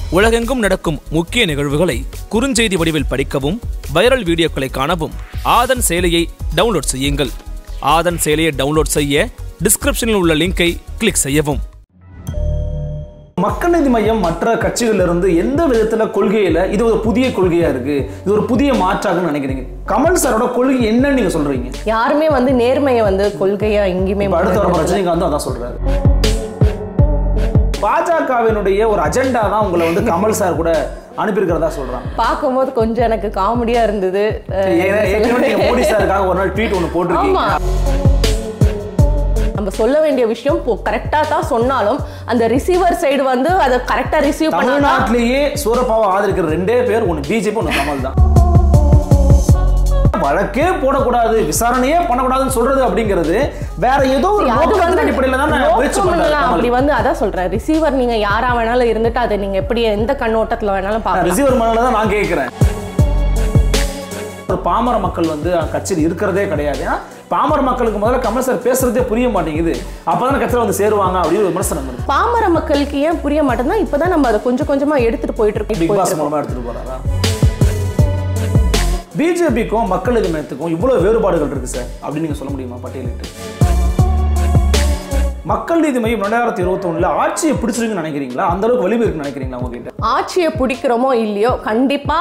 உலகெங்கும் நடக்கும் முக்கிய நிகழ்வுகளை குறுஞ்செய்தி வடிவில் படிக்கவும் வைரல் வீடியோக்களை காணவும் ஆதன் செயலியை டவுன்லோட் செய்யுங்கள் ஆதன் செயலியை டவுன்லோட் செய்ய டிஸ்கிரிப்ஷனில் உள்ள லிங்கை கிளிக் செய்யவும் மக்கள் நீதி மையம் மற்ற கட்சிகள்ல இருந்து எந்த விதத்துல கொள்கையில இது ஒரு புதிய கொள்கையா இருக்கு இது ஒரு புதிய மாற்றாகன்னு நினைக்கிறீங்க கமல் சாரோட கொள்கை என்னன்னு நீங்க சொல்றீங்க யாருமே வந்து நேர்மையை வந்து கொள்கையா எங்கேயுமே இப்ப அடுத்த வர ரஜினிகாந்த் வந்து அதான் சொல்றாரு பாஜகவினுடைய ஒரு அஜெண்டா தான் உங்களை வந்து கமல் சார் கூட அனுப்பியிருக்கிறதா சொல்றாங்க பார்க்கும்போது கொஞ்சம் எனக்கு காமெடியா இருந்தது அஹ் ஏன்னா ஏற்கனவே நீங்க மோடி சாருக்காக ஒரு நாள் ட்வீட் ஒன்று போட்டிருக்கீங்க ஆமா நம்ம சொல்ல வேண்டிய விஷயம் கரெக்டா தான் சொன்னாலும் அந்த ரிசீவர் சைடு வந்து அதை கரெக்டா ரிசீவ் பண்ணா தமிழ்நாட்டிலேயே சூரப்பாவை ஆதரிக்கிற ரெண்டே பேர் ஒன்று பிஜேபி ஒன்று கமல் தான் வழக்கே போடக்கூடாது விசாரணையே பண்ணக்கூடாதுன்னு சொல்றது அப்படிங்கிறது வேற ஏதோ ஒரு அது நோக்கத்தின் வந்து அடிப்படையில தான் நான் முயற்சி நோக்கம் பண்றேன் இல்ல, கமல். அப்படி வந்து அதான் சொல்றேன் ரிசீவர் நீங்க யாரா வேணாலும் இருந்துட்டு அதை நீங்க எப்படி எந்த கண்ணோட்டத்துல வேணாலும் நான் பார்க்கலாம் ரிசீவர் மனதில் தான் நான் கேட்கிறேன் ஒரு பாமர மக்கள் வந்து அஹ், கட்சியில் இருக்கிறதே கிடையாது ஏன்னா பாமர மக்களுக்கு முதல்ல கமல் சார் பேசுறதே புரிய மாட்டேங்குது அப்பதான் கட்சியில் வந்து சேருவாங்க அப்படின்னு ஒரு விமர்சனம் இருக்கு பாமர மக்களுக்கு ஏன் புரிய மாட்டேன்னா இப்பதான் நம்ம அதை கொஞ்சம் கொஞ்சமா எடுத்துட்டு போயிட்டு இருக்கோம் பிக் போயிட்டு பாஸ் இருக்கோம். மூலமா எடுத்துட்டு போறாரா பிஜேபிக்கும் மக்கள் நீதி மையத்துக்கும் இவ்வளவு வேறுபாடுகள் இருக்கு சார் அப்படின்னு நீங்க சொல்ல முடியுமா பட்டியலிட்டு மக்கள் நீதி மையம் ரெண்டாயிரத்தி இருபத்தி ஒண்ணுல ஆட்சியை பிடிச்சிருக்குன்னு நினைக்கிறீங்களா அந்த அளவுக்கு வலிமை இருக்குன்னு நினைக்கிறீங்களா உங்ககிட்ட ஆட்சியை பிடிக்கிறோமோ இல்லையோ கண்டிப்பா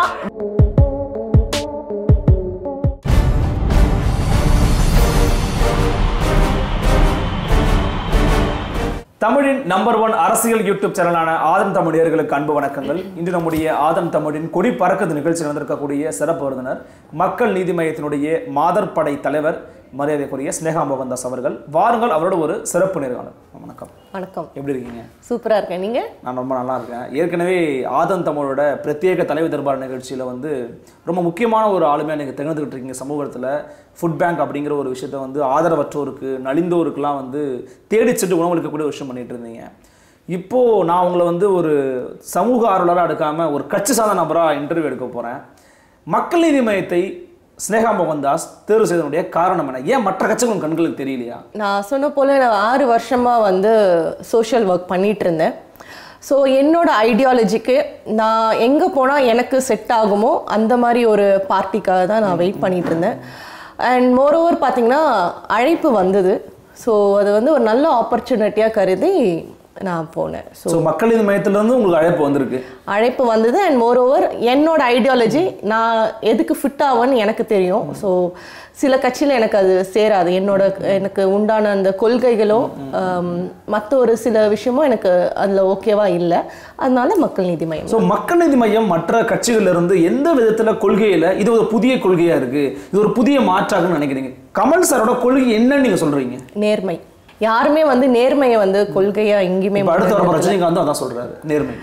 தமிழின் நம்பர் ஒன் அரசியல் யூடியூப் சேனலான ஆதன் தமிழர்களுக்கு அன்பு வணக்கங்கள் இன்று நம்முடைய ஆதன் தமிழின் கொடி பறக்குது நிகழ்ச்சி நடந்திருக்கக்கூடிய சிறப்பு விருந்தினர் மக்கள் நீதி மையத்தினுடைய மாதர்படை தலைவர் மரியாதைக்குரிய ஸ்னேகா மோகன்தாஸ் அவர்கள் வாருங்கள் அவரோட ஒரு சிறப்பு நேர்காணல் வணக்கம் வணக்கம் எப்படி இருக்கீங்க சூப்பரா இருக்கேன் நீங்க நான் ரொம்ப நல்லா இருக்கேன் ஏற்கனவே ஆதன் தமிழோட பிரத்யேக தலைவர் தர்பார் நிகழ்ச்சியில் வந்து ரொம்ப முக்கியமான ஒரு ஆளுமையாக நீங்கள் திகழ்ந்துக்கிட்டு இருக்கீங்க சமூகத்தில் ஃபுட் பேங்க் அப்படிங்கிற ஒரு விஷயத்த வந்து ஆதரவற்றோருக்கு நலிந்தோருக்குலாம் வந்து தேடிச் சென்று உணவளிக்கக்கூடிய ஒரு விஷயம் பண்ணிட்டு இருந்தீங்க இப்போது நான் உங்களை வந்து ஒரு சமூக ஆர்வலராக எடுக்காமல் ஒரு கட்சி சார்ந்த நபராக இன்டர்வியூ எடுக்க போகிறேன் மக்கள் நீதி மையத்தை ஸ்னேகா மோகன்தாஸ் தேர்வு செய்தனுடைய காரணம் என்ன ஏன் மற்ற கட்சிகளும் கண்களுக்கு தெரியலையா நான் சொன்ன போல நான் ஆறு வருஷமா வந்து சோஷியல் ஒர்க் பண்ணிட்டு இருந்தேன் ஸோ என்னோட ஐடியாலஜிக்கு நான் எங்கே போனால் எனக்கு செட் ஆகுமோ அந்த மாதிரி ஒரு பார்ட்டிக்காக தான் நான் வெயிட் பண்ணிட்டு இருந்தேன் அண்ட் மோரோவர் பார்த்தீங்கன்னா அழைப்பு வந்தது ஸோ அது வந்து ஒரு நல்ல ஆப்பர்ச்சுனிட்டியாக கருதி நான் போனேன் ஸோ ஸோ மக்கள் நீதி மையத்திலேருந்து உங்களுக்கு அழைப்பு வந்திருக்கு அழைப்பு வந்தது அண்ட் மோரோவர் என்னோட ஐடியாலஜி நான் எதுக்கு ஃபிட் ஆவேன்னு எனக்கு தெரியும் ஸோ சில கட்சியில் எனக்கு அது சேராது என்னோட எனக்கு உண்டான அந்த கொள்கைகளோ மற்ற ஒரு சில விஷயமும் எனக்கு அதில் ஓகேவா இல்லை அதனால மக்கள் நீதி மையம் ஸோ மக்கள் நீதி மையம் மற்ற கட்சிகள்ல இருந்து எந்த விதத்துல கொள்கையில இது ஒரு புதிய கொள்கையா இருக்கு இது ஒரு புதிய மாற்றாகன்னு நினைக்கிறீங்க கமல் சாரோட கொள்கை என்னன்னு நீங்க சொல்றீங்க நேர்மை யாருமே வந்து நேர்மையை வந்து கொள்கையா எங்கேயுமே இப்ப அடுத்த வர ரஜினிகாந்த் வந்து அதான் சொல்றாரு நேர்மை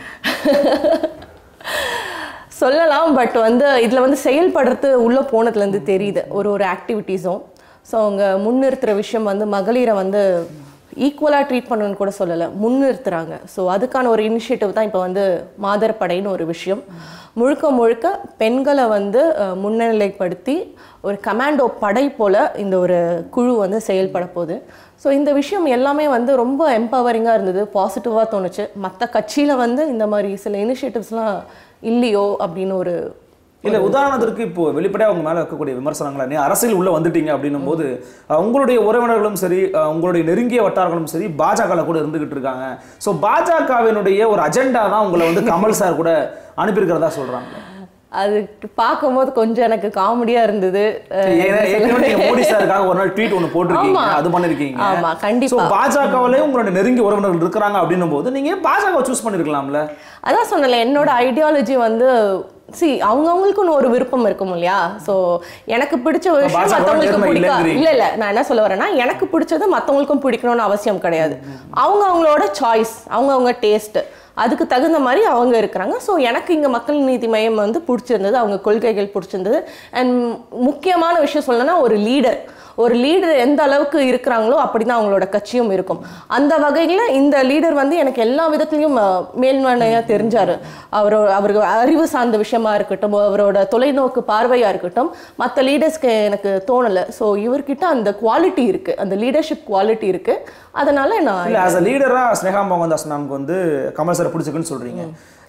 சொல்லலாம் பட் வந்து இதில் வந்து செயல்படுறது உள்ளே போனதுலேருந்து தெரியுது ஒரு ஒரு ஆக்டிவிட்டீஸும் ஸோ அவங்க முன்னிறுத்துற விஷயம் வந்து மகளிரை வந்து ஈக்குவலாக ட்ரீட் பண்ணணும்னு கூட சொல்லலை முன்னிறுத்துறாங்க ஸோ அதுக்கான ஒரு இனிஷியேட்டிவ் தான் இப்போ வந்து மாதர் படைன்னு ஒரு விஷயம் முழுக்க முழுக்க பெண்களை வந்து அஹ், முன்னிலைப்படுத்தி ஒரு கமாண்டோ படை போல் இந்த ஒரு குழு வந்து செயல்பட போகுது ஸோ இந்த விஷயம் எல்லாமே வந்து ரொம்ப எம்பவரிங்காக இருந்தது பாசிட்டிவாக தோணுச்சு மற்ற கட்சியில் வந்து இந்த மாதிரி சில இனிஷியேட்டிவ்ஸ்லாம் இல்லையோ அப்படின்னு ஒரு இல்ல உதாரணத்திற்கு இப்போ வெளிப்படையா உங்க மேல இருக்கக்கூடிய விமர்சனங்களை நீ அரசியல் உள்ள வந்துட்டீங்க அப்படின்னும் போது அஹ், உங்களுடைய உறவினர்களும் சரி அஹ், உங்களுடைய நெருங்கிய வட்டாரங்களும் சரி பாஜக கூட இருந்துகிட்டு இருக்காங்க ஸோ பாஜகவினுடைய ஒரு அஜெண்டா தான் உங்களை வந்து கமல் சார் கூட அனுப்பியிருக்கிறதா சொல்றாங்க அது பார்க்கும்போது கொஞ்சம் எனக்கு காமெடியா இருந்தது அஹ் ஏன்னா ஏற்கனவே நீங்க மோடி சாருக்காக ஒரு நாள் ட்வீட் ஒன்று போட்டிருக்கீங்க ஆமா. அது பண்ணிருக்கீங்க ஆமா, கண்டிப்பா. ஸோ பாஜகவிலே உங்களோட நெருங்கிய உறவினர்கள் இருக்கிறாங்க அப்படின்னும் போது நீங்க பாஜக சூஸ் பண்ணிருக்கலாம்ல அதான் சொன்னல என்னோட ஐடியாலஜி வந்து சி அவங்கவுங்களுக்குன்னு ஒரு விருப்பம் இருக்கும் இல்லையா ஸோ எனக்கு பிடிச்ச ஒரு விஷயம் பாஜக மற்றவங்களுக்கு நேர்மை பிடிக்கா இல்லைங்கிறீங்க. இல்ல இல்ல நான் என்ன சொல்ல வரேன்னா எனக்கு பிடிச்சது மற்றவங்களுக்கும் பிடிக்கணும்னு அவசியம் கிடையாது அவங்க அவங்களோட சாய்ஸ் அவங்க அவங்க டேஸ்ட் அதுக்கு தகுந்த மாதிரி அவங்க இருக்கிறாங்க ஸோ எனக்கு இங்கே மக்கள் நீதி மையம் வந்து பிடிச்சிருந்தது அவங்க கொள்கைகள் பிடிச்சிருந்தது அண்ட் முக்கியமான விஷயம் சொல்லணும்னா ஒரு லீடர் ஒரு லீடர் எந்த அளவுக்கு இருக்கிறாங்களோ அப்படி தான் அவங்களோட கட்சியும் இருக்கும் அந்த வகையில் இந்த லீடர் வந்து எனக்கு எல்லா விதத்துலையும் மேல்மனையாக தெரிஞ்சார் அவரோட அவருக்கு அறிவு சார்ந்த விஷயமா இருக்கட்டும் அவரோட தொலைநோக்கு பார்வையாக இருக்கட்டும் மற்ற லீடர்ஸ்க்கு எனக்கு தோணலை ஸோ இவர்கிட்ட அந்த குவாலிட்டி இருக்குது அந்த லீடர்ஷிப் குவாலிட்டி இருக்குது அதனால நான் இல்ல ஆஸ் அ லீடரா ஸ்னேகா மோகன்தாஸ் மேம்க்கு வந்து கமல் சார் பிடிச்சிருக்குன்னு சொல்றீங்க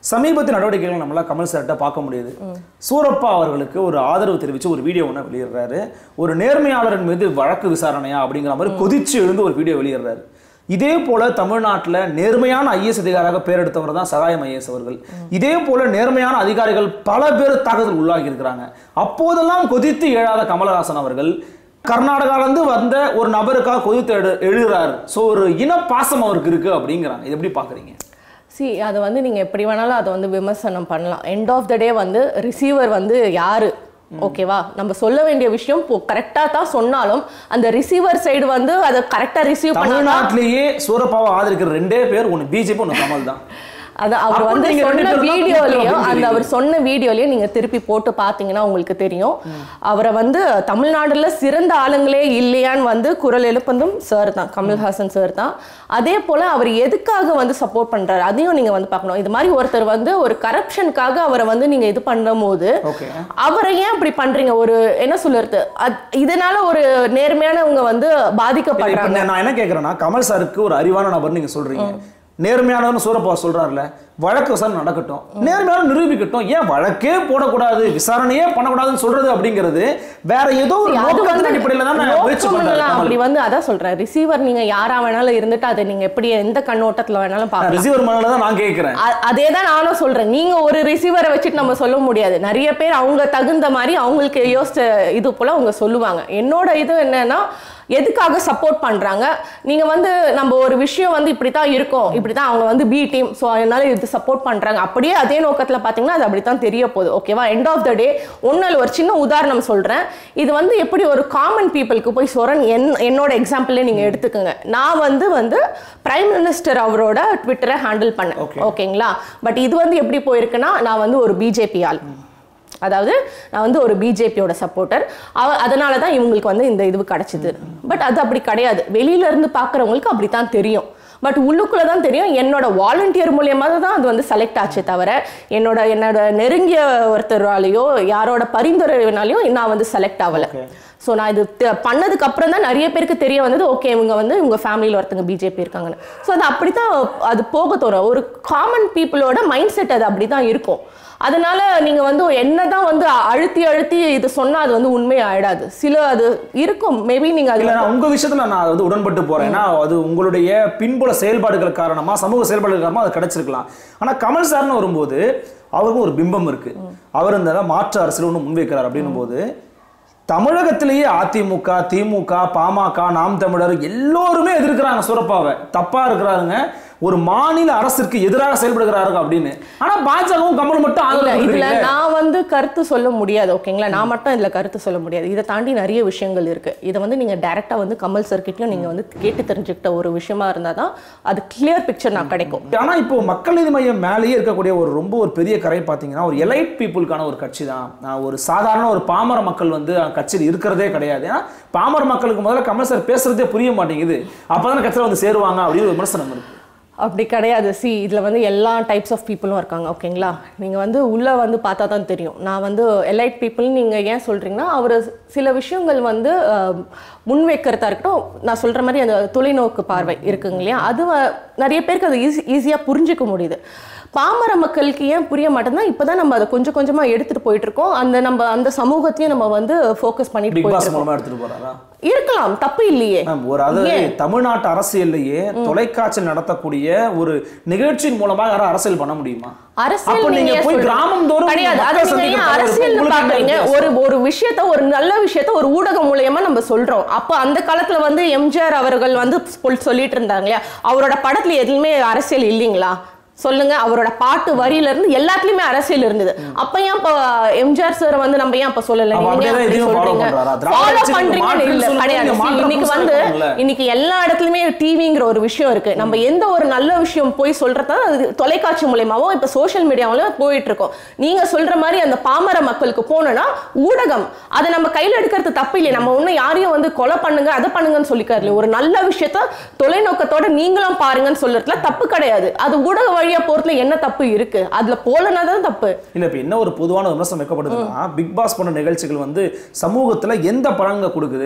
சமீபத்திய நடவடிக்கைகளை நம்மளால கமல் சார்கிட்ட பார்க்க முடியுது சூரப்பா அவர்களுக்கு ஒரு ஆதரவு தெரிவித்து ஒரு வீடியோ ஒன்று வெளியிடுறாரு ஒரு நேர்மையாளரின் மீது வழக்கு விசாரணையா அப்படிங்கிற மாதிரி கொதிச்சு எழுந்து ஒரு வீடியோ வெளியிடுறாரு இதே போல தமிழ்நாட்டில் நேர்மையான ஐஏஎஸ் அதிகாரியாக பேர் எடுத்தவர் தான் சகாயம் ஐஏஎஸ் அவர்கள் இதே போல நேர்மையான அதிகாரிகள் பல பேர் தாக்குதல் உள்ளாகி இருக்கிறாங்க அப்போதெல்லாம் கொதித்து எழாத கமலஹாசன் அவர்கள் கர்நாடகாவிலேருந்து வந்த ஒரு நபருக்காக கொதித்து எழு எழுதுறாரு ஸோ ஒரு இன பாசம் அவருக்கு இருக்கு அப்படிங்கிறாங்க இது எப்படி பார்க்குறீங்க சி அதை வந்து நீங்கள் எப்படி வேணாலும் அதை வந்து விமர்சனம் பண்ணலாம் எண்ட் ஆஃப் த டே வந்து ரிசீவர் வந்து யாரு ஓகேவா நம்ம சொல்ல வேண்டிய விஷயம் கரெக்டாக தான் சொன்னாலும் அந்த ரிசீவர் சைடு வந்து அதை கரெக்டாக ரிசீவ் பண்ணா தமிழ்நாட்டிலேயே சூரப்பாவை ஆதரிக்கிற ரெண்டே பேர் ஒன்று பிஜேபி ஒன்று கமல் தான் அது அவர் அப்ப வந்து நீங்க ரெண்டு சொன்ன பேரும் தான் வீடியோலயும் கூட்டணும் அந்த அப்படின்னு அவர் சொன்ன வீடியோலயும் நீங்க திருப்பி போட்டு பாத்தீங்கன்னா உங்களுக்கு தெரியும் அவரை வந்து தமிழ்நாடுல சிறந்த ஆளுங்களே இல்லையான்னு வந்து குரல் எழுப்பதும் சார் தான் கமல்ஹாசன் சார் தான் அதே போல அவர் எதுக்காக வந்து சப்போர்ட் பண்றாரு அதையும் நீங்க வந்து பார்க்கணும் இது மாதிரி ஒருத்தர் வந்து ஒரு கரப்ஷனுக்காக அவரை வந்து நீங்க இது பண்ணும்போது ஓகே அவரை ஏன் அப்படி பண்றீங்க ஒரு என்ன சொல்லுறது அத்- இதனால ஒரு நேர்மையானவங்க வந்து இப்ப பாதிக்கப்படுறாங்க நான் என்ன கேட்குறேன்னா கமல் சாருக்கு ஒரு அறிவான நபர் நீங்க சொல்றீங்க நேர்மையானவர்னு சூரப்பா சொல்றாருல வழக்கு விசாரணை நடக்கட்டும் நேர்மையான நிரூபிக்கட்டும் ஏன் வழக்கே போடக்கூடாது விசாரணையே பண்ணக்கூடாதுன்னு சொல்றது அப்படிங்கிறது வேற ஏதோ ஒரு அது வந்து நோக்கத்தின் அடிப்படையில தான் முயற்சி நோக்கம் பண்றாரு இல்ல, கமல். அப்படி வந்து அதான் சொல்றேன் ரிசீவர் நீங்க யாரா வேணாலும் இருந்துட்டு அதை நீங்க எப்படி எந்த கண்ணோட்டத்துல வேணாலும் பார்க்கலாம் ரிசீவர் மனதில் தான் நான் கேட்கிறேன் அதே தான் நானும் சொல்றேன் நீங்க ஒரு ரிசீவரை வச்சுட்டு நம்ம சொல்ல முடியாது நிறைய பேர் அவங்க தகுந்த மாதிரி அவங்களுக்கு யோசிச்ச இது போல அவங்க சொல்லுவாங்க என்னோட இது என்னன்னா எதுக்காக சப்போர்ட் பண்றாங்க நீங்க வந்து நம்ம ஒரு விஷயம் வந்து இப்படி தான் இருக்கும் இப்படி தான் அவங்க வந்து பி டீம் ஸோ அதனால இது சப்போர்ட் பண்றாங்க அப்படியே அதே நோக்கத்துல பாத்தீங்கன்னா அது அப்படி தான் தெரிய போகுது ஓகேவா எண்ட் ஆஃப் த டே ஒன்றில் ஒரு சின்ன உதாரணம் சொல்றேன் இது வந்து எப்படி ஒரு காமன் பீப்புளுக்கு போய் சொரன் என் என்னோட எக்ஸாம்பிளே நீங்க எடுத்துக்கோங்க நான் வந்து வந்து பிரைம் மினிஸ்டர் அவரோட ட்விட்டரை ஹேண்டில் பண்ணேன் Okay. ஓகேங்களா பட் இது வந்து எப்படி போயிருக்குன்னா நான் வந்து ஒரு பிஜேபி ஆள் அதாவது நான் வந்து ஒரு பிஜேபியோட சப்போர்ட்டர் அதனால தான் இவங்களுக்கு வந்து இந்த இது கிடைச்சிது பட் அது அப்படி கிடையாது வெளியில இருந்து பார்க்குறவங்களுக்கு அப்படி தான் தெரியும் பட் உள்ளுக்குள்ள தான் தெரியும் என்னோட வாலண்டியர் மூலியமா தான் அது வந்து செலக்ட் ஆச்சே தவிர என்னோட என்னோட நெருங்கிய ஒருத்தராலேயோ யாரோட பரிந்துரைனாலையும் நான் வந்து செலக்ட் ஆகலை Okay. ஸோ நான் இது த- பண்ணதுக்கு அப்புறம் தான் நிறைய பேருக்கு தெரிய வந்தது ஓகே இவங்க வந்து இவங்க ஃபேமிலியில் ஒருத்தங்க பிஜேபி இருக்காங்கன்னு ஸோ அது அப்படி தான் அது போக தோணும் ஒரு காமன் பீப்புளோட மைண்ட் செட் அது அப்படி தான் இருக்கும் அதனால நீங்க வந்து என்னதான் வந்து அழுத்தி அழுத்தி இது சொன்னா அது வந்து உண்மை ஆயிடாது சில அது இருக்கும் மேபி நீங்க அது இல்ல நான் உங்க விஷயத்துல நான் வந்து உடன்பட்டு போறேன் ஏன்னா அது உங்களுடைய பின்புல செயல்பாடுகள் காரணமா சமூக செயல்பாடுகள் காரணமா அது கிடைச்சிருக்கலாம் ஆனா கமல் சார்னு வரும்போது அவருக்கும் ஒரு பிம்பம் இருக்கு அவர் இந்த மாற்று அரசியல் ஒன்று முன்வைக்கிறார் அப்படின்னும் போது தமிழகத்திலேயே அதிமுக திமுக பாமக நாம் தமிழர் எல்லோருமே எதிர்க்கிறாங்க சூரப்பாவை தப்பா இருக்கிறாருங்க ஒரு மாநில அரசிற்கு எதிராக செயல்படுகிறாரு அப்படின்னு ஆனா பாஜகவும் கமல் மட்டும் இல்ல ஆதரவு இதுல கொடுக்குறீங்க. நான் வந்து கருத்து சொல்ல முடியாது ஓகேங்களா நான் மட்டும் இதுல கருத்து சொல்ல முடியாது இதை தாண்டி நிறைய விஷயங்கள் இருக்கு இதை வந்து நீங்க டைரக்டா வந்து கமல் சர்க்கிட்டையும் நீங்க வந்து கேட்டு தெரிஞ்சுக்கிட்ட ஒரு விஷயமா இருந்தா தான் அது கிளியர் பிக்சர் நான் கிடைக்கும் ஆனா இப்போ மக்கள் நீதி மையம் மேலேயே இருக்கக்கூடிய ஒரு ரொம்ப ஒரு பெரிய கரை பார்த்தீங்கன்னா ஒரு எலைட் பீப்புளுக்கான ஒரு கட்சி தான் நான் ஒரு சாதாரண ஒரு பாமர மக்கள் வந்து அந்த கட்சியில் இருக்கிறதே கிடையாது ஏன்னா பாமர மக்களுக்கு முதல்ல கமல் சார் பேசுறதே புரிய மாட்டேங்குது அப்பதான் கட்சியில் வந்து சேருவாங்க அப்படின்னு ஒரு விமர்சனம் இருக்கு அப்படி கிடையாது சி இதில் வந்து எல்லா டைப்ஸ் ஆஃப் பீப்புளும் இருக்காங்க ஓகேங்களா நீங்கள் வந்து உள்ளே வந்து பார்த்தா தான் தெரியும் நான் வந்து எலைட் பீப்புள் நீங்கள் ஏன் சொல்கிறீங்கன்னா அவர் சில விஷயங்கள் வந்து அஹ், முன்வைக்கிறதா இருக்கட்டும் நான் சொல்கிற மாதிரி அந்த தொலைநோக்கு பார்வை இருக்குங்க இல்லையா அது வ- நிறைய பேருக்கு அது ஈஸி ஈஸியாக புரிஞ்சுக்க முடியுது பாமர மக்களுக்கு ஏன் புரிய மாட்டேன்னா இப்போ தான் நம்ம அதை கொஞ்சம் கொஞ்சமாக எடுத்துகிட்டு போயிட்டு இருக்கோம் அந்த நம்ம அந்த சமூகத்தையும் நம்ம வந்து ஃபோக்கஸ் பண்ணிட்டு பிக் போயிட்டு பாஸ் இருக்கோம் மூலமா எடுத்துட்டு போறாரா இருக்கலாம் தப்பு இல்லையே மேம் ஒரு அதாவது தமிழ்நாட்டு அரசியல்லையே தொலைக்காட்சி நடத்தக்கூடிய ஒரு நிகழ்ச்சியின் மூலமா யாரும் அரசியல் பண்ண முடியுமா அப்ப அரசியல் நீங்க நீங்க போய் சொல்றது- கிராமந்தோறும் கிடையாது மக்கள் அதை நீங்க சந்திக்கிற ஏன் தலைவருக்கு அரசியல் உங்களுக்கு என்ன பாக்குறீங்க வித்தியாசம்? ஒரு ஒரு விஷயத்த ஒரு நல்ல விஷயத்த ஒரு ஊடகம் மூலியமா நம்ம சொல்றோம் அப்போ அந்த காலத்துல வந்து எம்ஜிஆர் அவர்கள் வந்து சொல்- சொல்லிட்டு இருந்தாங்க இல்லையா அவரோட படத்துல எதுவுமே அரசியல் இல்லைங்களா சொல்லுங்க அவரோட பாட்டு வரியில இருந்து எல்லாத்துலயுமே அரசியல் இருந்தது அப்ப ஏன் இப்ப எம்ஜிஆர் சார் வந்து நம்ம ஏன் இப்ப சொல்லல அப்ப நீங்க அப்படியே ஏன் தான் அப்படி இதையும் follow சொல்றீங்க பண்றாரா? திராவிட ஃபாலோ கட்சிக்கு பண்றீங்கன்னு மாற்றுன்னு இல்ல சொல்லும்போது கிடையாது நீங்க See, மாற்றம் இன்னைக்கு புதுசா வந்து இருக்கணும்ல? இன்னைக்கு எல்லா இடத்துலயுமே டிவிங்கிற ஒரு விஷயம் இருக்கு நம்ம எந்த ஒரு நல்ல விஷயம் போய் சொல்றதா அது தொலைக்காட்சி மூலியமாவோ இப்ப சோஷியல் மீடியாவிலும் போயிட்டு இருக்கோம் நீங்க சொல்ற மாதிரி அந்த பாமர மக்களுக்கு போனோம்னா ஊடகம் அதை நம்ம கையில எடுக்கிறது தப்பு இல்லையே நம்ம ஒன்னும் யாரையும் வந்து கொலை பண்ணுங்க அதை பண்ணுங்கன்னு சொல்லிக்காரு ஒரு நல்ல விஷயத்த தொலைநோக்கத்தோட நீங்களும் பாருங்கன்னு சொல்றதுல தப்பு கிடையாது அது ஊடக வழியா போறதுல என்ன தப்பு இருக்கு அதுல போலனா தான் தப்பு இல்ல இப்ப என்ன ஒரு பொதுவான விமர்சனம் வைக்கப்படுதுன்னா பிக் பாஸ் போன்ற நிகழ்ச்சிகள் வந்து சமூகத்துல எந்த பலன்களை கொடுக்குது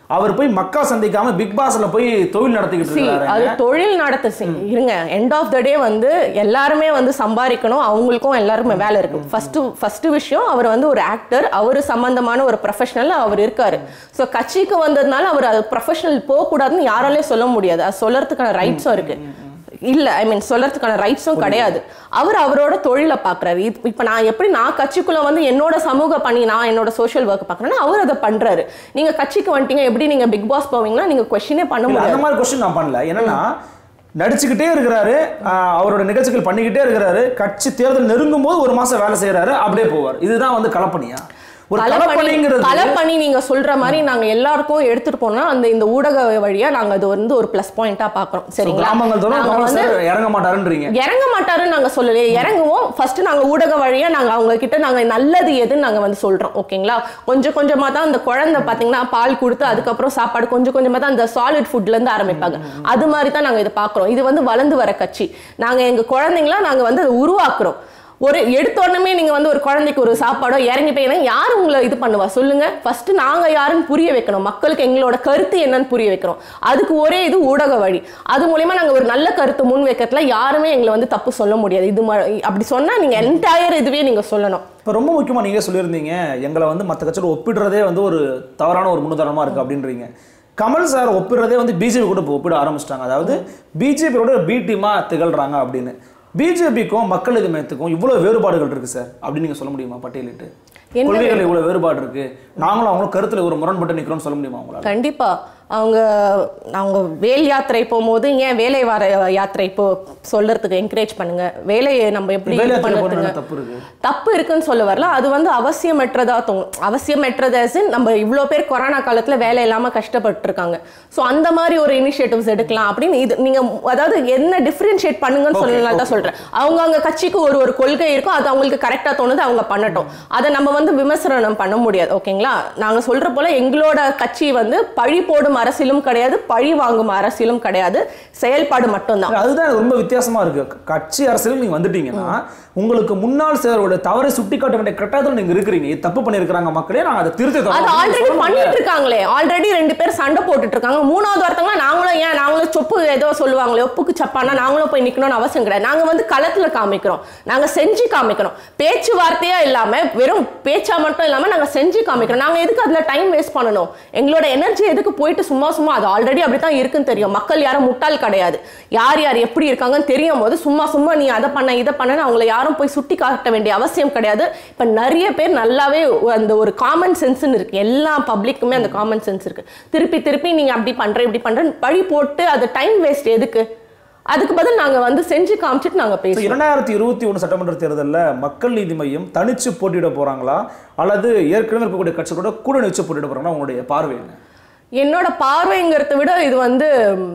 அவர் போய் மக்கா சந்திக்காம பிக் பாஸ்ல போய் தொழில் நடத்திக்கிட்டு See, இருக்காரு அது தொழில் நடத்த see, இருங்க எண்ட் ஆஃப் த டே வந்து எல்லாருமே வந்து சம்பாதிக்கணும் அவங்களுக்கும் எல்லாருமே வேலை இருக்கு ஃபர்ஸ்ட் ஃபர்ஸ்ட் விஷயம் அவர் வந்து ஒரு ஆக்டர் அவர் சம்பந்தமான ஒரு ப்ரொஃபஷனல் அவர் இருக்காரு ஸோ கட்சிக்கு வந்ததுனால அவர் அது ப்ரொஃபஷனல் போகக்கூடாதுன்னு யாராலையும் சொல்ல முடியாது அது சொல்லறதுக்கான ரைட்ஸும் இருக்கு இல்ல ஐ மீன் சொல்றதுக்கான ரைட்ஸும் கிடையாது அவர் அவரோட தொழிலை பார்க்குறாரு இப்போ நான் எப்படி நான் கட்சிக்குள்ள வந்து என்னோட சமூக பணி நான் என்னோட சோஷியல் ஒர்க் பார்க்குறேன்னா அவர் அதை பண்றாரு நீங்க கட்சிக்கு வந்துட்டீங்க எப்படி நீங்க பிக் பாஸ் போவீங்கன்னா நீங்க கொஸ்டினே பண்ண இல்ல, முடியாது அந்த மாதிரி கொஸ்டின் நான் பண்ணல என்னன்னா நடிச்சுக்கிட்டே இருக்கிறாரு ஆஹ் அவரோட நிகழ்ச்சிகள் பண்ணிக்கிட்டே இருக்கிறாரு கட்சி தேர்தல் நெருங்கும் போது ஒரு மாசம் வேலை செய்யறாரு அப்படியே போவார் இதுதான் வந்து கலப்பணியா ஒரு களப்பணி கலப்பணிங்கிறது களப்பணி நீங்க சொல்ற மாதிரி நாங்க எல்லாருக்கும் எடுத்துட்டு போனா அந்த இந்த ஊடக வழியா நாங்க அது வந்து ஒரு ப்ளஸ் பாயிண்டா பாக்குறோம் சரிங்களா கிராமங்கள் தோறும் நாங்க கமல் வந்து சார் இறங்க மாட்டாருன்றீங்க இறங்க மாட்டாருன்னு நாங்க சொல்லலையே இறங்குவோம் ஃபர்ஸ்ட் நாங்க ஊடக வழியா நாங்க அவங்க கிட்ட நாங்க நல்லது எதுன்னு நாங்க வந்து சொல்றோம் ஓகேங்களா கொஞ்சம் கொஞ்சமா தான் அந்த குழந்தை பாத்தீங்கன்னா பால் கொடுத்து அதுக்கப்புறம் சாப்பாடு கொஞ்சம் கொஞ்சமா தான் அந்த சாலிட் ஃபுட்ல இருந்து ஆரம்பிப்பாங்க அது மாதிரி தான் நாங்க இதை பாக்குறோம் இது வந்து வளர்ந்து வர கட்சி நாங்க எங்க குழந்தைங்களா நாங்க வந்து அதை உருவாக்குறோம் ஒரு எடுத்த உடனே நீங்க வந்து ஒரு குழந்தைக்கு ஒரு சாப்பாடோ இறங்கி போய் யார் உங்களை இது பண்ணுவா சொல்லுங்க ஃபர்ஸ்ட் நாங்க யாருன்னு புரிய வைக்கணும் மக்களுக்கு எங்களோட கருத்து என்னன்னு புரிய வைக்கிறோம் அதுக்கு ஒரே இது ஊடக வழி அது மூலியமா நாங்க ஒரு நல்ல கருத்து முன் வைக்கிறதுல யாருமே எங்களை வந்து தப்பு சொல்ல முடியாது இது ம- அப்படி சொன்னா நீங்க என்டையர் இதுவே நீங்க சொல்லணும் இப்போ ரொம்ப முக்கியமா நீங்க சொல்லியிருந்தீங்க எங்களை வந்து மற்ற கட்சியோட ஒப்பிடுறதே வந்து ஒரு தவறான ஒரு முன்னுதாரணமா இருக்கு அப்படின்றீங்க கமல் சார் ஒப்பிடுறதே வந்து பிஜேபி கூட இப்போ ஒப்பிட ஆரம்பிச்சிட்டாங்க அதாவது பிஜேபியோட பி டீமா திகழ்றாங்க அப்படின்னு பிஜேபிக்கும் மக்கள் நீதி மையத்துக்கும் இவ்வளவு வேறுபாடுகள் இருக்கு சார் அப்படின்னு நீங்க சொல்ல முடியுமா பட்டியலிட்டு என்ன கொள்கைகள் இவ்வளவு வேறுபாடு இருக்கு நாங்களும் அவங்களும் கருத்துல ஒரு முரண்பட்டு நிக்கிறோம்னு சொல்ல முடியுமா உங்களால கண்டிப்பா அவங்க அவங்க வேல் யாத்திரை போகும்போது ஏன் வேலை வார யாத்திரை இப்போ சொல்றதுக்கு என்கரேஜ் பண்ணுங்க வேலையை நம்ம எப்படி வேலை இது யாத்திரை போறது பண்ணுறதுங்க என்ன தப்பு இருக்கு தப்பு இருக்குன்னு சொல்ல வரல அது வந்து அவசியமற்றதா தோணும் அவசியமற்றது as in நம்ம இவ்வளோ பேர் கொரோனா காலத்துல வேலை இல்லாம கஷ்டப்பட்டு இருக்காங்க ஸோ அந்த மாதிரி ஒரு இனிஷியேட்டிவ்ஸ் எடுக்கலாம் அப்படின்னு இது நீங்க அதாவது என்ன டிஃபரன்ஷியேட் பண்ணுங்கன்னு Okay, சொல்லலாம் தான் சொல்றேன் அவங்க அவங்க கட்சிக்கு ஒரு ஒரு கொள்கை இருக்கும் அது அவங்களுக்கு கரெக்டா தோணுது அவங்க பண்ணட்டும் அதை நம்ம வந்து விமர்சனம் பண்ண முடியாது ஓகேங்களா நாங்க சொல்ற போல எங்களோட கட்சி வந்து பழி போடும் அரசியலும் கிடையாது பழி வாங்கும் அரசியலும் கிடையாது செயல்பாடு மட்டும்தான் அதுதான் எனக்கு ரொம்ப வித்தியாசமா இருக்கு க- கட்சி அரசியல் நீங்க வந்துட்டீங்கன்னா உங்களுக்கு முன்னாள் சேரோட தவறை சுட்டி காட்ட வேண்டிய கட்டாயத்தில் நீங்க இருக்கிறீங்க இது தப்பு பண்ணிருக்காங்க மக்களே நாங்க அதை திருத்தி தரோம் அது அப்படின்னு ஆல்ரெடி சொல்ல முடியாது. பண்ணிட்டு இருக்காங்களே ஆல்ரெடி ரெண்டு பேர் சண்டை போட்டுட்டு இருக்காங்க மூணாவது ஒருத்தவங்க நாங்களும் ஏன் நாங்களும் சொப்பு ஏதோ சொல்லுவாங்களே ஒப்புக்கு சப்பானா நாங்களும் போய் நிக்கணும்னு அவசியம் கிடையாது நாங்க வந்து களத்துல காமிக்கிறோம் நாங்க செஞ்சு காமிக்கிறோம் பேச்சுவார்த்தையா இல்லாம வெறும் பேச்சா மட்டும் இல்லாம நாங்க செஞ்சு காமிக்கிறோம் நாங்க எதுக்கு அதுல டைம் வேஸ்ட் பண்ணணும் எங்களோட எனர்ஜி எதுக்கு போயிட்டு சும்மா சும்மா அது ஆல்ரெடி அப்படித்தான் இருக்குன்னு தெரியும் மக்கள் யாரும் முட்டாள் கிடையாது யார் யார் எப்படி இருக்காங்கன்னு தெரியும் போது சும்மா சும்மா நீ அதை பண்ண இதை பண்ண அவங்கள யாரும் போய் சுட்டி காட்ட வேண்டிய அவசியம் கிடையாது இப்ப நிறைய பேர் நல்லாவே அந்த ஒரு காமன் சென்ஸ்னு இருக்கு எல்லா பப்ளிக்குமே அந்த காமன் சென்ஸ் இருக்கு திருப்பி திருப்பி நீங்க அப்படி பண்ற இப்படி பண்றேன்னு பழி போட்டு அது டைம் வேஸ்ட் எதுக்கு அதுக்கு பதில் நாங்க வந்து செஞ்சு காமிச்சிட்டு நாங்க So, பேசுவோம் இரண்டாயிரத்தி இருபத்தி ஒன்று சட்டமன்ற தேர்தலில் மக்கள் நீதி மையம் தனிச்சு போட்டியிட போறாங்களா அல்லது ஏற்கனவே இருக்கக்கூடிய கட்சிகளோட கூட்டணி வச்சு போட்டியிட போறாங்களா உங்களுடைய பார்வை என்ன என்னோட பார்வைங்கிறத விட இது வந்து ம்,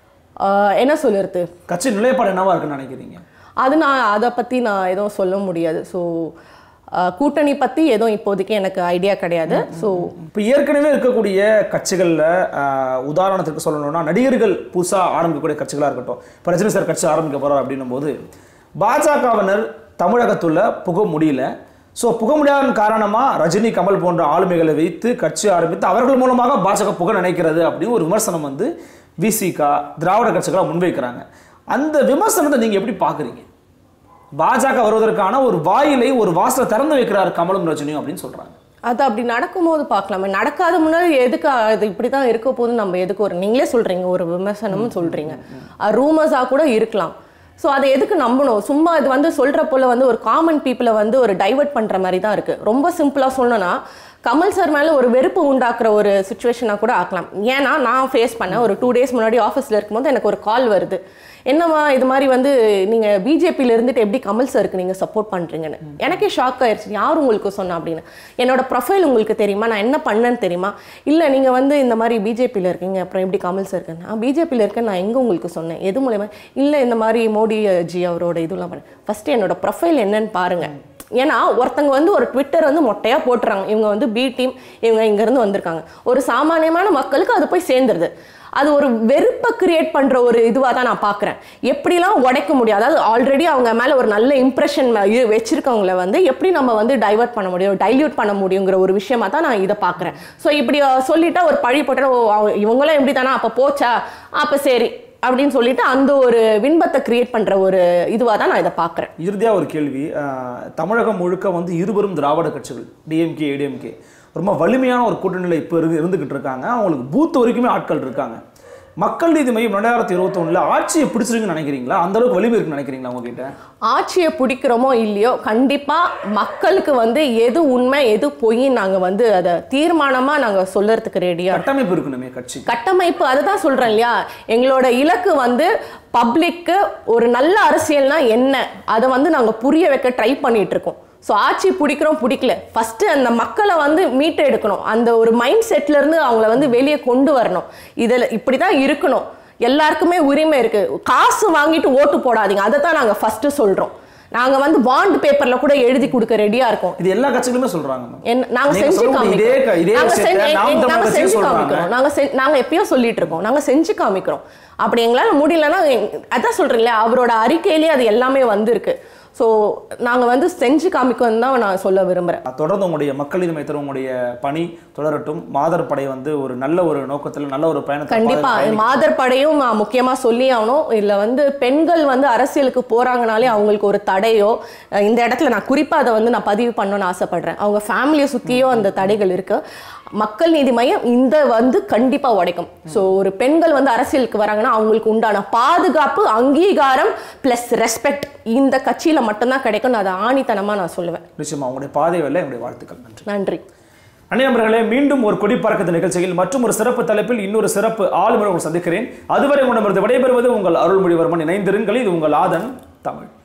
ஆஹ், என்ன சொல்லுறது கட்சி நிலைப்பாடு என்னவா இருக்குன்னு நினைக்கிறீங்க அது நான் அதை பற்றி நான் எதுவும் சொல்ல முடியாது ஸோ கூட்டணி பற்றி எதுவும் இப்போதைக்கு எனக்கு ஐடியா கிடையாது ஸோ இப்போ ஏற்கனவே இருக்கக்கூடிய கட்சிகளில் உதாரணத்துக்கு சொல்லணும்னா நடிகர்கள் புதுசாக ஆரம்பிக்கக்கூடிய கட்சிகளாக இருக்கட்டும் இப்போ ரஜினி சார் கட்சி ஆரம்பிக்க போகிறார் அப்படின்னும் போது பாஜகவினர் தமிழகத்துள்ள புக முடியல ஸோ புக முடியாத காரணமாக ரஜினி கமல் போன்ற ஆளுமைகளை வைத்து கட்சி ஆரம்பித்து அவர்கள் மூலமாக பாஜக புக நினைக்கிறது அப்படின்னு ஒரு விமர்சனம் வந்து விசிகா திராவிட கட்சிகளாக முன்வைக்கிறாங்க அந்த விமர்சனத்தை நீங்கள் எப்படி பார்க்குறீங்க பாஜக வருவதற்கான ஒரு வாயிலை ஒரு வாசலை திறந்து வைக்கிறார் கமலும் ரஜினியும் அப்படின்னு சொல்றாங்க அது அப்படி நடக்கும்போது பார்க்கலாமே நடக்காத முன்னாடி எதுக்கு அது இப்படி தான் இருக்க போது நம்ம எதுக்கு ஒரு நீங்களே சொல்கிறீங்க ஒரு விமர்சனமும் சொல்கிறீங்க ரூமர்ஸாக கூட இருக்கலாம் ஸோ அதை எதுக்கு நம்பணும் சும்மா இது வந்து சொல்கிற போல வந்து ஒரு காமன் பீப்புளை வந்து ஒரு டைவர்ட் பண்ணுற மாதிரி தான் இருக்குது ரொம்ப சிம்பிளாக சொல்லணும்னா கமல் சார் மேலே ஒரு வெறுப்பு உண்டாக்குற ஒரு சுச்சுவேஷனாக கூட ஆக்கலாம் ஏன்னா நான் ஃபேஸ் பண்ணேன் ஒரு டூ டேஸ் முன்னாடி ஆஃபீஸில் இருக்கும்போது எனக்கு ஒரு கால் வருது என்னம்மா இது மாதிரி வந்து நீங்கள் பிஜேபியில் இருந்துட்டு எப்படி கமல் சாருக்கு நீங்கள் சப்போர்ட் பண்ணுறீங்கன்னு எனக்கே ஷாக் ஆயிடுச்சு யார் உங்களுக்கு சொன்னா அப்படின்னு என்னோட ப்ரொஃபைல் உங்களுக்கு தெரியுமா நான் என்ன பண்ணேன்னு தெரியுமா இல்லை நீங்கள் வந்து இந்த மாதிரி பிஜேபியில் இருக்கீங்க அப்புறம் எப்படி கமல் சார் இருக்கு நான் பிஜேபியில் இருக்கேன் நான் எங்கே உங்களுக்கு சொன்னேன் எது மூலயமா இல்லை இந்த மாதிரி மோடி ஜி அவரோட இதெல்லாம் பண்ணேன் ஃபஸ்ட்டு என்னோட ப்ரொஃபைல் என்னன்னு பாருங்கள் ஏன்னா ஒருத்தங்க வந்து ஒரு ட்விட்டர் வந்து மொட்டையாக போட்டுறாங்க இவங்க வந்து பி டீம் இவங்க இங்கேருந்து வந்திருக்காங்க ஒரு சாமானியமான மக்களுக்கு அது போய் சேர்ந்துருது அது ஒரு வெறுப்பை கிரியேட் பண்ற ஒரு இதுவாக தான் நான் பார்க்குறேன் எப்படிலாம் உடைக்க முடியும் அதாவது ஆல்ரெடி அவங்க மேல ஒரு நல்ல இம்ப்ரெஷன் வச்சிருக்கவங்கள வந்து எப்படி நம்ம வந்து டைவர்ட் பண்ண முடியும் டைல்யூட் பண்ண முடியுங்கிற ஒரு விஷயமா தான் நான் இதை பார்க்குறேன் ஸோ இப்படி அஹ், சொல்லிட்டா ஒரு பழி போட்டா ஓ அவ- இவங்களும் எப்படி தானா அப்போ போச்சா அப்போ சரி அப்படின்னு சொல்லிட்டு அந்த ஒரு விண்பத்தை கிரியேட் பண்ற ஒரு இதுவாக தான் நான் இதை பார்க்குறேன் இறுதியா ஒரு கேள்வி அஹ், தமிழகம் முழுக்க வந்து இருவரும் திராவிட கட்சிகள் டிஎம்கே ஏடிஎம்கே ரொம்ப வலிமையான ஒரு கூட்டணியில் இப்போ இருந்து இருந்துகிட்டு இருக்காங்க அவங்களுக்கு பூத் வரைக்குமே ஆட்கள் இருக்காங்க மக்கள் நீதி மையம் ரெண்டாயிரத்தி இருபத்தொன்னுல ஆட்சியை பிடிச்சிருக்குன்னு நினைக்கிறீங்களா அந்த அளவுக்கு வலிமை இருக்குன்னு நினைக்கிறீங்களா உங்ககிட்ட ஆட்சியை பிடிக்கிறோமோ இல்லையோ கண்டிப்பா மக்களுக்கு வந்து எது உண்மை எது பொய்ன்னு நாங்க வந்து அதை தீர்மானமா நாங்க சொல்லறதுக்கு ரெடியா கட்டமைப்பு இருக்கணுமே கட்சி கட்டமைப்பு அதுதான் சொல்றேன் இல்லையா எங்களோட இலக்கு வந்து பப்ளிக்கு ஒரு நல்ல அரசியல்னா என்ன அதை வந்து நாங்க புரிய வைக்க ட்ரை பண்ணிட்டு இருக்கோம் ஸோ ஆட்சி பிடிக்கிறோம் பிடிக்கல ஃபர்ஸ்ட் அந்த மக்களை வந்து மீட்டு எடுக்கணும் அந்த ஒரு மைண்ட் செட்ல இருந்து அவங்கள வந்து வெளியே கொண்டு வரணும் இதில் இப்படி தான் இருக்கணும் எல்லாருக்குமே உரிமை இருக்கு காசு வாங்கிட்டு ஓட்டு போடாதீங்க அதை தான் நாங்கள் ஃபர்ஸ்ட் சொல்றோம் நாங்க வந்து பாண்ட் பேப்பர்ல கூட எழுதி கொடுக்க ரெடியா இருக்கோம் இது எல்லா கட்சிகளுமே சொல்றாங்க மேம். என்ன- நாங்க நீங்க செஞ்சு சொல்லக்கூடிய இதே க- காமிக்கிறோம் இதே நாங்க விஷயத்தை செஞ்சு- நாம் எங்க- தமிழர் நாங்க கட்சியும் செஞ்சு சொல்றாங்க. காமிக்கிறோம் நாங்க செ- நாங்க எப்பயோ சொல்லிட்டு இருக்கோம் நாங்க செஞ்சு காமிக்கிறோம் அப்படி எங்களால முடியலன்னா எங்க- அதான் சொல்றேன்ல அவரோட அறிக்கையிலேயே அது எல்லாமே வந்திருக்கு ஸோ நாங்க வந்து செஞ்சு காமிக்கணும் தான் நான் சொல்ல விரும்புறேன் தொடர்ந்து உங்களுடைய மக்கள் நீதி மையத்தில் உங்களுடைய பணி தொடரட்டும் மாதர் படை வந்து ஒரு நல்ல ஒரு நோக்கத்தில் நல்ல ஒரு பயணத்தை கண்டிப்பா பயணி- மாதர் படையும் நான் முக்கியமா சொல்லி ஆகணும் இதுல வந்து பெண்கள் வந்து அரசியலுக்கு போறாங்கனாலே அவங்களுக்கு ஒரு தடையோ அஹ் இந்த இடத்துல நான் குறிப்பா அதை வந்து நான் பதிவு பண்ணணும்னு ஆசைப்படுறேன் அவங்க ஃபேமிலியை சுத்தியோ அந்த தடைகள் இருக்கு மக்கள் நீதி மையம் இந்த வந்து கண்டிப்பா உடைக்கும் ஸோ ஒரு பெண்கள் வந்து அரசியலுக்கு வராங்கன்னா அவங்களுக்கு உண்டான பாதுகாப்பு அங்கீகாரம் பிளஸ் ரெஸ்பெக்ட் இந்த கட்சியில மட்டும்தான் கிடைக்கும் அதை ஆணித்தனமா நான் சொல்லுவேன் நிச்சயமா உங்களுடைய பாதை வெல்ல என்னுடைய வாழ்த்துக்கள் நன்றி நன்றி அண்ணே நண்பர்களே மீண்டும் ஒரு கொடி பறக்கத்து நிகழ்ச்சியில் மற்றும் ஒரு சிறப்பு தலைப்பில் இன்னொரு சிறப்பு ஆளுநர் உங்களை சந்திக்கிறேன் அதுவரை உங்களிடமிருந்து விடைபெறுவது உங்கள் அருள்மொழிவர்மன் இணைந்திருங்கள் இது உங்கள் ஆதன் தமிழ்